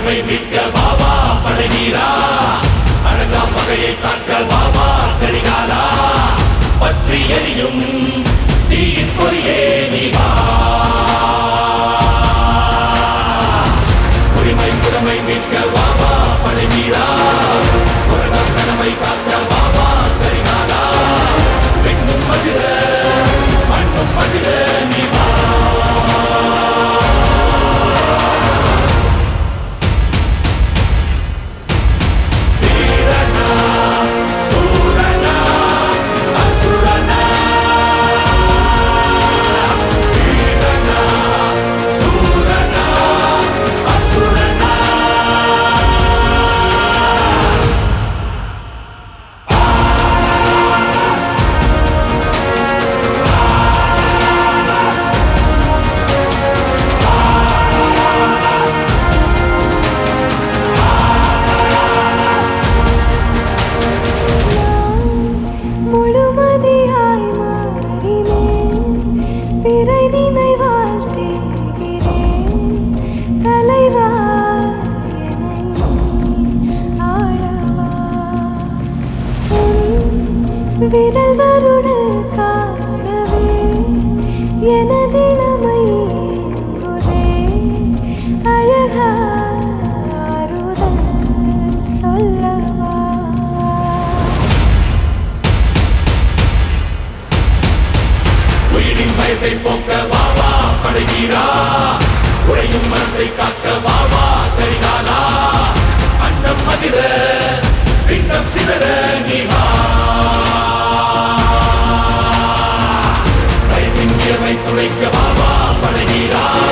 உரிமை மீட்க வாவா பழகீரா அழகா பகையை தாக்க வாவா கரிகாலா பற்றி எரியும் தீயின் பொறியே நீ வா உரிமை புறமை மீட்க வாவா பழகீரா உலக கனவை காக்க வாவா கரிகாலா பெண்ணும் மதிர மண்ணும் மதிர நீ வா வீரனா சூரனா அசுரனா வீரனா சூரனா அசுரனா முழுமதியாய் மாறினேன் பிறை நினைவால் தேகிறேன் தலைவா என்னை நீ ஆளவா உன் விரல் வருடல் காணவே எனதிளமை ஏங்குதே அழகா ஆறுதல் சொல்லவா உயிரின் பயத்தை போக்க வாவா பழகீரா உறையும் மனத்தை காக்க வாவா கரிகாலா அண்டம் மதிர பிண்டம் சிதற நீ வா பயத்தின் உயர்வை துளைக்க வாவா பழகீரா